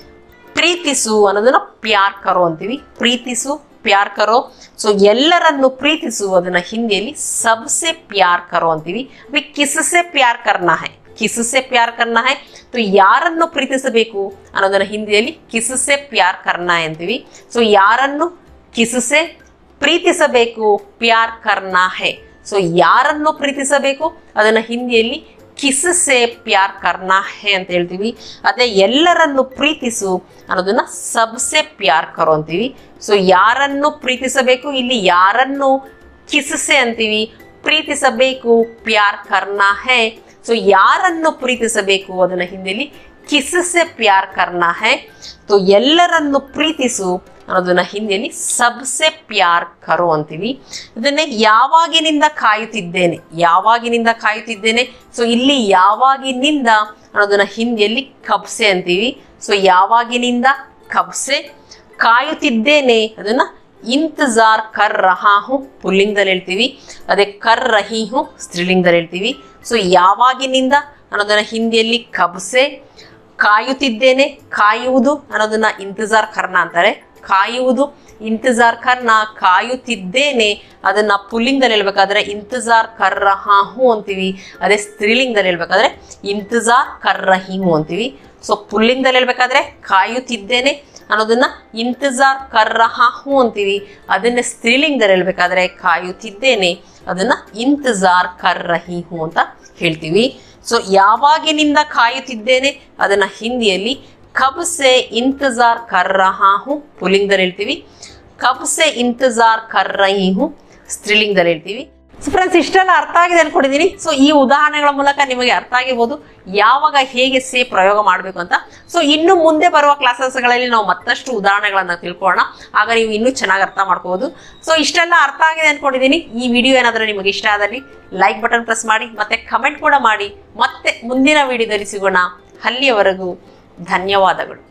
[SPEAKER 1] ಪ್ರೀತಿಸು ಅನ್ನೋದನ್ನ ಪ್ಯಾರ್ ಕರೋ ಅಂತೀವಿ ಪ್ರೀತಿಸು ಪ್ಯಾರ್ ಕರೋ ಸೊ ಎಲ್ಲರನ್ನು ಪ್ರೀತಿಸು ಅದನ್ನ ಹಿಂದಿಯಲ್ಲಿ ಸಬ್ಸೆ ಪ್ಯಾರ್ ಕರೋ ಅಂತೀವಿ ಅಭಿ ಕಿಸ್ಸೆ ಪ್ಯಾರ್ ಕರ್ನಾ ಹೈ ಕಿಸ್ಸೆ ಪ್ಯಾರ್ ಕರ್ನಾ ಹೈ ಸೊ ಯಾರನ್ನು ಪ್ರೀತಿಸಬೇಕು ಅನ್ನೋದನ್ನ ಹಿಂದಿಯಲ್ಲಿ ಕಿಸ್ಸೆ ಪ್ಯಾರ್ ಕರ್ನಾ ಅಂತೀವಿ ಸೊ ಯಾರನ್ನು ಕಿಸ್ಸೆ ಪ್ರೀತಿಸಬೇಕು ಪ್ಯಾರ್ ಕರ್ನಾ ಹೈ ಸೊ ಯಾರನ್ನು ಪ್ರೀತಿಸಬೇಕು ಅದನ್ನ ಹಿಂದಿಯಲ್ಲಿ ಕಿಸ್ಸೆ ಪ್ಯಾರ್ ಕರ್ನಾ ಹೇ ಅಂತ ಹೇಳ್ತೀವಿ ಅದೇ ಎಲ್ಲರನ್ನು ಪ್ರೀತಿಸು ಅನ್ನೋದನ್ನ ಸಬ್ಸೆ ಪ್ಯಾರ್ ಕರೋ ಅಂತೀವಿ ಸೊ ಯಾರನ್ನು ಪ್ರೀತಿಸಬೇಕು ಇಲ್ಲಿ ಯಾರನ್ನು ಕಿಸ್ಸೆ ಅಂತೀವಿ ಪ್ರೀತಿಸಬೇಕು ಪ್ಯಾರ್ ಕರ್ನಾ ಹೇ ಸೊ ಯಾರನ್ನು ಪ್ರೀತಿಸಬೇಕು ಅದನ್ನ ಹಿಂದಿಲಿ ಕಿಸ್ಸೆ ಪ್ಯಾರ್ ಕರ್ನಾ ಹೇ ಸೊ ಎಲ್ಲರನ್ನು ಪ್ರೀತಿಸು ಅನ್ನೋದನ್ನ ಹಿಂದಿಯಲ್ಲಿ ಸಬ್ಸೆ ಪ್ಯಾರ್ ಕರೋ ಅಂತೀವಿ ಇದನ್ನೇ ಯಾವಾಗಿನಿಂದ ಕಾಯುತ್ತಿದ್ದೇನೆ ಯಾವಾಗಿನಿಂದ ಕಾಯುತ್ತಿದ್ದೇನೆ ಸೊ ಇಲ್ಲಿ ಯಾವಾಗಿನಿಂದ ಅನ್ನೋದನ್ನ ಹಿಂದಿಯಲ್ಲಿ ಕಬ್ಸೆ ಅಂತೀವಿ ಸೊ ಯಾವಾಗಿನಿಂದ ಕಬ್ಸೆ ಕಾಯುತ್ತಿದ್ದೇನೆ ಅದನ್ನ ಇಂತಜಾರ್ ಕರ್ ರಹಾ ಹೂ ಪುಲ್ಲಿಂಗದಲ್ಲಿ ಹೇಳ್ತೀವಿ ಅದೇ ಕರ್ ರಹಿ ಹೂ ಸ್ತ್ರೀಲಿಂಗದಲ್ಲಿ ಹೇಳ್ತೀವಿ ಸೊ ಯಾವಾಗಿನಿಂದ ಅನ್ನೋದನ್ನ ಹಿಂದಿಯಲ್ಲಿ ಕಬ್ಸೆ ಕಾಯುತ್ತಿದ್ದೇನೆ ಕಾಯುವುದು ಅನ್ನೋದನ್ನ ಇಂತಜಾರ್ ಕರ್ನ ಅಂತಾರೆ ಕಾಯುವುದು ಇಂತಜಾರ್ ಕರ್ನ ಕಾಯುತ್ತಿದ್ದೇನೆ ಅದನ್ನ ಪುಲ್ಲಿಂಗದಲ್ಲಿ ಹೇಳ್ಬೇಕಾದ್ರೆ ಇಂತಜಾರ್ ಕರ್ರ ಹಾ ಹೂ ಅಂತೀವಿ ಅದೇ ಸ್ತ್ರೀಲಿಂಗದಲ್ಲಿ ಹೇಳ್ಬೇಕಾದ್ರೆ ಇಂತಜಾರ್ ಕರ್ರ ಹಿ ಹೂ ಅಂತೀವಿ ಸೊ ಪುಲ್ಲಿಂಗದಲ್ಲಿ ಹೇಳ್ಬೇಕಾದ್ರೆ ಕಾಯುತ್ತಿದ್ದೇನೆ ಅನ್ನೋದನ್ನ ಇಂತಜಾರ್ ಕರ್ರ ಹಾ ಹೂ ಅಂತೀವಿ ಅದನ್ನ ಸ್ತ್ರೀಲಿಂಗದಲ್ಲಿ ಹೇಳ್ಬೇಕಾದ್ರೆ ಕಾಯುತ್ತಿದ್ದೇನೆ ಅದನ್ನ ಇಂತಜಾರ್ ಕರ್ರ ಹಿ ಹೂ ಅಂತ ಹೇಳ್ತೀವಿ ಸೊ ಯಾವಾಗಿನಿಂದ ಕಾಯುತ್ತಿದ್ದೇನೆ ಅದನ್ನ ಹಿಂದಿಯಲ್ಲಿ ಕಬ್ ಸೆ ಇಂತಜಾರ್ ಕರ್ ರಹಾ ಹೂ ಪುಲ್ಲಿಂಗದಲ್ಲಿ ಹೇಳ್ತೀವಿ ಕಬ್ ಸೆ ಇಂತಜಾರ್ ಕರ್ ರಹಿ ಹೂ ಸ್ತ್ರೀಲಿಂಗದಲ್ಲಿ ಹೇಳ್ತೀವಿ ಸೊ ಫ್ರೆಂಡ್ಸ್ ಇಷ್ಟೆಲ್ಲ ಅರ್ಥ ಆಗಿದೆ ಅನ್ಕೊಂಡಿದ್ದೀನಿ ಸೊ ಈ ಉದಾಹರಣೆಗಳ ಮೂಲಕ ನಿಮಗೆ ಅರ್ಥ ಆಗಿರ್ಬೋದು ಯಾವಾಗ ಹೇಗೆ ಸೇ ಪ್ರಯೋಗ ಮಾಡಬೇಕು ಅಂತ ಸೊ ಇನ್ನು ಮುಂದೆ ಬರುವ ಕ್ಲಾಸಸ್ಗಳಲ್ಲಿ ನಾವು ಮತ್ತಷ್ಟು ಉದಾಹರಣೆಗಳನ್ನ ತಿಳ್ಕೊಳ್ಳೋಣ ಆಗ ನೀವು ಇನ್ನೂ ಚೆನ್ನಾಗಿ ಅರ್ಥ ಮಾಡ್ಕೋಬಹುದು ಸೊ ಇಷ್ಟೆಲ್ಲ ಅರ್ಥ ಆಗಿದೆ ಅನ್ಕೊಂಡಿದ್ದೀನಿ ಈ ವಿಡಿಯೋ ಏನಾದರೂ ನಿಮಗೆ ಇಷ್ಟ ಆದಲ್ಲಿ ಲೈಕ್ ಬಟನ್ ಪ್ರೆಸ್ ಮಾಡಿ ಮತ್ತೆ ಕಮೆಂಟ್ ಕೂಡ ಮಾಡಿ ಮತ್ತೆ ಮುಂದಿನ ವಿಡಿಯೋದಲ್ಲಿ ಸಿಗೋಣ ಅಲ್ಲಿಯವರೆಗೂ ಧನ್ಯವಾದಗಳು